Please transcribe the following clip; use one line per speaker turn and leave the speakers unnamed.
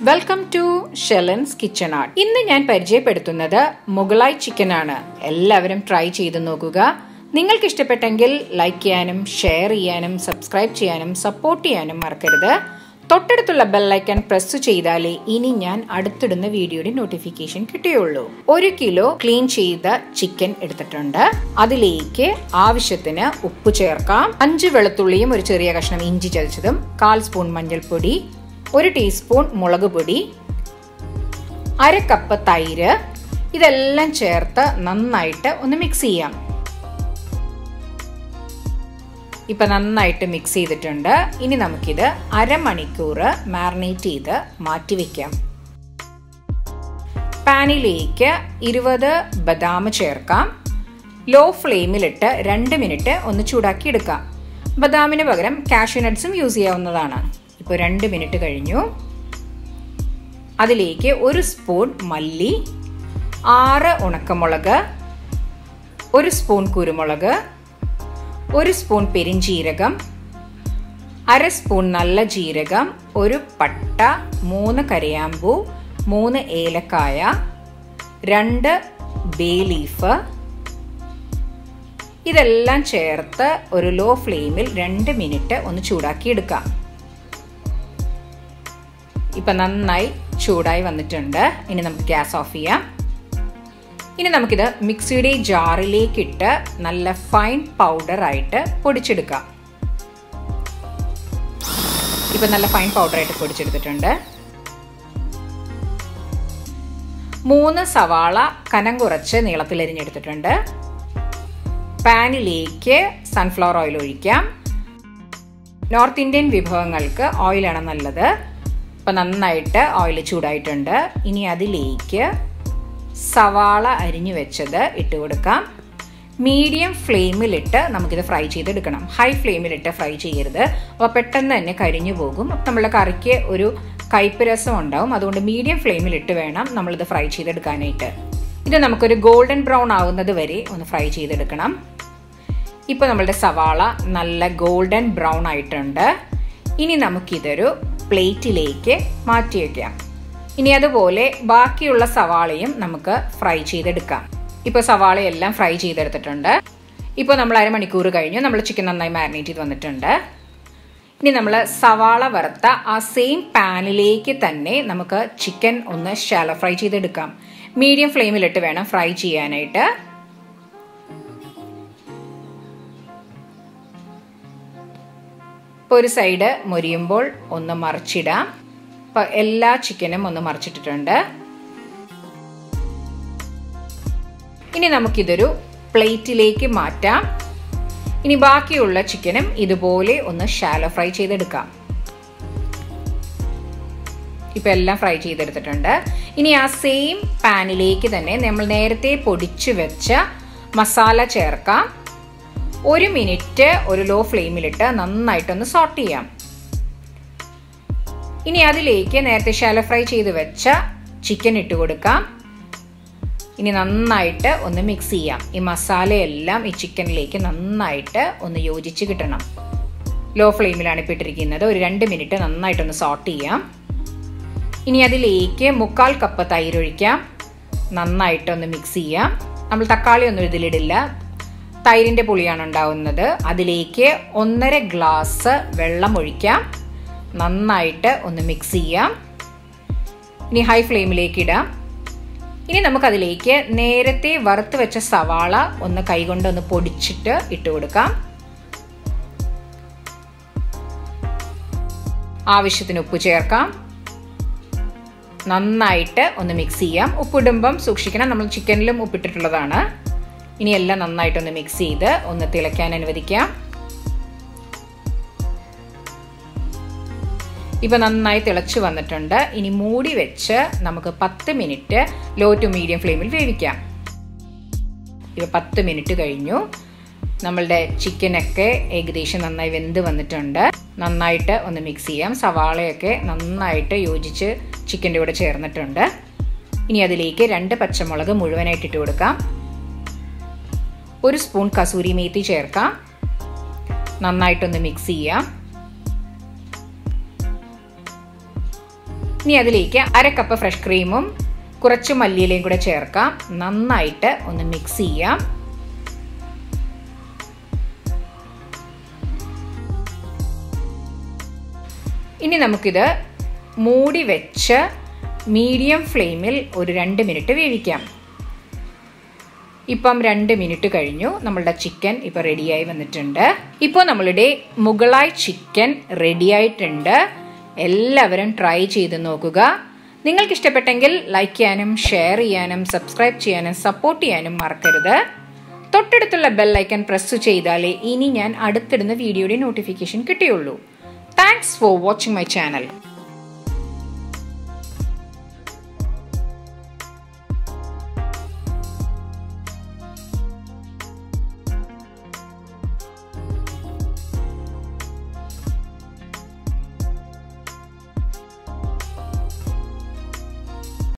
welcome to Shelan's kitchen art ഇന്ന് ഞാൻ പരിചയപ്പെടുത്തുന്നത് മുഗളായി ചിക്കൻ ആണ് എല്ലാവരും ട്രൈ ചെയ്ത് നോക്കുക നിങ്ങൾക്ക് ഇഷ്ടപ്പെട്ടെങ്കിൽ ലൈക്ക് ചെയ്യാനും ഷെയർ ചെയ്യാനും സബ്സ്ക്രൈബ് ചെയ്യാനും സപ്പോർട്ട് ചെയ്യാനും മറക്കരുത് തൊട്ടടുത്തുള്ള ബെല്ലൈക്കൺ പ്രസ് ചെയ്താലേ ഇനി ഞാൻ അടുത്തിടുന്ന വീഡിയോയുടെ നോട്ടിഫിക്കേഷൻ കിട്ടുകയുള്ളൂ ഒരു കിലോ ക്ലീൻ ചെയ്ത ചിക്കൻ എടുത്തിട്ടുണ്ട് അതിലേക്ക് ആവശ്യത്തിന് ഉപ്പ് ചേർക്കാം അഞ്ച് വെളുത്തുള്ളിയും ഒരു ചെറിയ കഷ്ണം ഇഞ്ചി ചതച്ചതും കാൽ സ്പൂൺ മഞ്ഞൾപ്പൊടി ഒരു ടീസ്പൂൺ മുളക് പൊടി അര കപ്പ് തൈര് ഇതെല്ലാം ചേർത്ത് നന്നായിട്ട് ഒന്ന് മിക്സ് ചെയ്യാം ഇപ്പൊ നന്നായിട്ട് മിക്സ് ചെയ്തിട്ടുണ്ട് ഇനി നമുക്കിത് അരമണിക്കൂർ മാറിനേറ്റ് ചെയ്ത് മാറ്റി വെക്കാം പാനിലേക്ക് ഇരുപത് ബദാം ചേർക്കാം ലോ ഫ്ലെയിമിലിട്ട് രണ്ട് മിനിറ്റ് ഒന്ന് ചൂടാക്കി എടുക്കാം ബദാമിന് പകരം കാഷ്യൂ നട്ട്സും യൂസ് ചെയ്യാവുന്നതാണ് ഇപ്പോൾ രണ്ട് മിനിറ്റ് കഴിഞ്ഞു അതിലേക്ക് ഒരു സ്പൂൺ മല്ലി ആറ് ഉണക്കമുളക് ഒരു സ്പൂൺ കുരുമുളക് ഒരു സ്പൂൺ പെരിഞ്ജീരകം അര സ്പൂൺ നല്ല ജീരകം ഒരു പട്ട മൂന്ന് കരയാമ്പൂ മൂന്ന് ഏലക്കായ രണ്ട് ബേ ലീഫ് ഇതെല്ലാം ചേർത്ത് ഒരു ലോ ഫ്ലെയിമിൽ രണ്ട് മിനിറ്റ് ഒന്ന് ചൂടാക്കി എടുക്കാം ഇപ്പൊ നന്നായി ചൂടായി വന്നിട്ടുണ്ട് ഇനി നമുക്ക് ഗ്യാസ് ഓഫ് ചെയ്യാം ഇനി നമുക്കിത് മിക്സിയുടെ ജാറിലേക്ക് ഇട്ട് നല്ല ഫൈൻ പൗഡർ ആയിട്ട് പൊടിച്ചെടുക്കാം ഇപ്പൊ നല്ല ഫൈൻ പൗഡർ ആയിട്ട് പൊടിച്ചെടുത്തിട്ടുണ്ട് മൂന്ന് സവാള കനം കുറച്ച് നീളത്തിൽ എരിഞ്ഞെടുത്തിട്ടുണ്ട് പാനിലേക്ക് സൺഫ്ലവർ ഓയിൽ ഒഴിക്കാം നോർത്ത് ഇന്ത്യൻ വിഭവങ്ങൾക്ക് ഓയിലാണ് നല്ലത് ഇപ്പം നന്നായിട്ട് ഓയിൽ ചൂടായിട്ടുണ്ട് ഇനി അതിലേക്ക് സവാള അരിഞ്ഞു വെച്ചത് ഇട്ട് കൊടുക്കാം മീഡിയം ഫ്ലെയിമിലിട്ട് നമുക്കിത് ഫ്രൈ ചെയ്തെടുക്കണം ഹൈ ഫ്ലെയിമിലിട്ട് ഫ്രൈ ചെയ്യരുത് അപ്പോൾ പെട്ടെന്ന് തന്നെ കരിഞ്ഞു പോകും അപ്പം നമ്മളെ കറിക്ക് ഒരു കയ്പ്പ് രസം ഉണ്ടാവും അതുകൊണ്ട് മീഡിയം ഫ്ലെയിമിലിട്ട് വേണം നമ്മളിത് ഫ്രൈ ചെയ്തെടുക്കാനായിട്ട് ഇത് നമുക്കൊരു ഗോൾഡൻ ബ്രൗൺ ആവുന്നത് വരെ ഒന്ന് ഫ്രൈ ചെയ്തെടുക്കണം ഇപ്പോൾ നമ്മളുടെ സവാള നല്ല ഗോൾഡൻ ബ്രൗൺ ആയിട്ടുണ്ട് ഇനി നമുക്കിതൊരു പ്ലേറ്റിലേക്ക് മാറ്റി വയ്ക്കാം ഇനി അതുപോലെ ബാക്കിയുള്ള സവാളയും നമുക്ക് ഫ്രൈ ചെയ്തെടുക്കാം ഇപ്പോൾ സവാളയെല്ലാം ഫ്രൈ ചെയ്തെടുത്തിട്ടുണ്ട് ഇപ്പോൾ നമ്മൾ അരമണിക്കൂർ കഴിഞ്ഞു നമ്മൾ ചിക്കൻ നന്നായി മാരിനേറ്റ് ചെയ്ത് വന്നിട്ടുണ്ട് ഇനി നമ്മൾ സവാള വറുത്ത ആ സെയിം പാനിലേക്ക് തന്നെ നമുക്ക് ചിക്കൻ ഒന്ന് ഷാലോ ഫ്രൈ ചെയ്തെടുക്കാം മീഡിയം ഫ്ലെയിമിലിട്ട് വേണം ഫ്രൈ ചെയ്യാനായിട്ട് ഇപ്പോൾ ഒരു സൈഡ് മൊരിയുമ്പോൾ ഒന്ന് മറിച്ചിടാം അപ്പോൾ എല്ലാ ചിക്കനും ഒന്ന് മറിച്ചിട്ടിട്ടുണ്ട് ഇനി നമുക്കിതൊരു പ്ലേറ്റിലേക്ക് മാറ്റാം ഇനി ബാക്കിയുള്ള ചിക്കനും ഇതുപോലെ ഒന്ന് ഷാലോ ഫ്രൈ ചെയ്തെടുക്കാം ഇപ്പം എല്ലാം ഫ്രൈ ചെയ്തെടുത്തിട്ടുണ്ട് ഇനി ആ സെയിം പാനിലേക്ക് തന്നെ നമ്മൾ നേരത്തെ പൊടിച്ചു വെച്ച മസാല ചേർക്കാം ഒരു മിനിറ്റ് ഒരു ലോ ഫ്ലെയിമിലിട്ട് നന്നായിട്ടൊന്ന് സോട്ട് ചെയ്യാം ഇനി അതിലേക്ക് നേരത്തെ ഷാലോ ഫ്രൈ ചെയ്ത് വെച്ച ചിക്കൻ ഇട്ട് കൊടുക്കാം ഇനി നന്നായിട്ട് ഒന്ന് മിക്സ് ചെയ്യാം ഈ മസാലയെല്ലാം ഈ ചിക്കനിലേക്ക് നന്നായിട്ട് ഒന്ന് യോജിച്ച് കിട്ടണം ലോ ഫ്ലെയിമിലാണ് ഇപ്പോൾ ഇട്ടിരിക്കുന്നത് ഒരു രണ്ട് മിനിറ്റ് നന്നായിട്ടൊന്ന് സോട്ട് ചെയ്യാം ഇനി അതിലേക്ക് മുക്കാൽ കപ്പ് തൈര് ഒഴിക്കാം നന്നായിട്ടൊന്ന് മിക്സ് ചെയ്യാം നമ്മൾ തക്കാളി ഒന്നും ഇതിലിടില്ല തൈരിൻ്റെ പുളിയാണ് ഉണ്ടാവുന്നത് അതിലേക്ക് ഒന്നര ഗ്ലാസ് വെള്ളം ഒഴിക്കാം നന്നായിട്ട് ഒന്ന് മിക്സ് ചെയ്യാം ഇനി ഹൈ ഫ്ലെയിമിലേക്ക് ഇടാം ഇനി നമുക്കതിലേക്ക് നേരത്തെ വറുത്ത് വെച്ച സവാള ഒന്ന് കൈകൊണ്ട് ഒന്ന് പൊടിച്ചിട്ട് ഇട്ട് കൊടുക്കാം ആവശ്യത്തിന് ഉപ്പ് ചേർക്കാം നന്നായിട്ട് ഒന്ന് മിക്സ് ചെയ്യാം ഉപ്പിടുമ്പം സൂക്ഷിക്കണം നമ്മൾ ചിക്കനിലും ഉപ്പിട്ടിട്ടുള്ളതാണ് ഇനി എല്ലാം നന്നായിട്ടൊന്ന് മിക്സ് ചെയ്ത് ഒന്ന് തിളയ്ക്കാൻ അനുവദിക്കാം ഇപ്പം നന്നായി തിളച്ച് വന്നിട്ടുണ്ട് ഇനി മൂടി വെച്ച് നമുക്ക് പത്ത് മിനിറ്റ് ലോ ടു മീഡിയം ഫ്ലെയിമിൽ വേവിക്കാം ഇപ്പം പത്ത് മിനിറ്റ് കഴിഞ്ഞു നമ്മളുടെ ചിക്കനൊക്കെ ഏകദേശം നന്നായി വെന്ത് വന്നിട്ടുണ്ട് നന്നായിട്ട് ഒന്ന് മിക്സ് ചെയ്യാം സവാളയൊക്കെ നന്നായിട്ട് യോജിച്ച് ചിക്കൻ്റെ കൂടെ ചേർന്നിട്ടുണ്ട് ഇനി അതിലേക്ക് രണ്ട് പച്ചമുളക് മുഴുവനായിട്ട് ഇട്ട് കൊടുക്കാം ഒരു സ്പൂൺ കസൂരി മേത്തി ചേർക്കാം നന്നായിട്ടൊന്ന് മിക്സ് ചെയ്യാം ഇനി അതിലേക്ക് അര കപ്പ് ഫ്രഷ് ക്രീമും കുറച്ച് മല്ലിയിലയും കൂടെ ചേർക്കാം നന്നായിട്ട് ഒന്ന് മിക്സ് ചെയ്യാം ഇനി നമുക്കിത് മൂടി വെച്ച് മീഡിയം ഫ്ലെയിമിൽ ഒരു രണ്ട് മിനിറ്റ് വേവിക്കാം ഇപ്പം രണ്ട് മിനിറ്റ് കഴിഞ്ഞു നമ്മളുടെ ചിക്കൻ ഇപ്പോൾ റെഡിയായി വന്നിട്ടുണ്ട് ഇപ്പോൾ നമ്മളുടെ മുകളായി ചിക്കൻ റെഡിയായിട്ടുണ്ട് എല്ലാവരും ട്രൈ ചെയ്ത് നോക്കുക നിങ്ങൾക്ക് ഇഷ്ടപ്പെട്ടെങ്കിൽ ലൈക്ക് ചെയ്യാനും ഷെയർ ചെയ്യാനും സബ്സ്ക്രൈബ് ചെയ്യാനും സപ്പോർട്ട് ചെയ്യാനും മറക്കരുത് തൊട്ടടുത്തുള്ള ബെൽ ഐക്കൺ പ്രസ് ചെയ്താലേ ഇനി ഞാൻ അടുത്തിടുന്ന വീഡിയോയുടെ നോട്ടിഫിക്കേഷൻ കിട്ടുകയുള്ളൂ thanks for watching my channel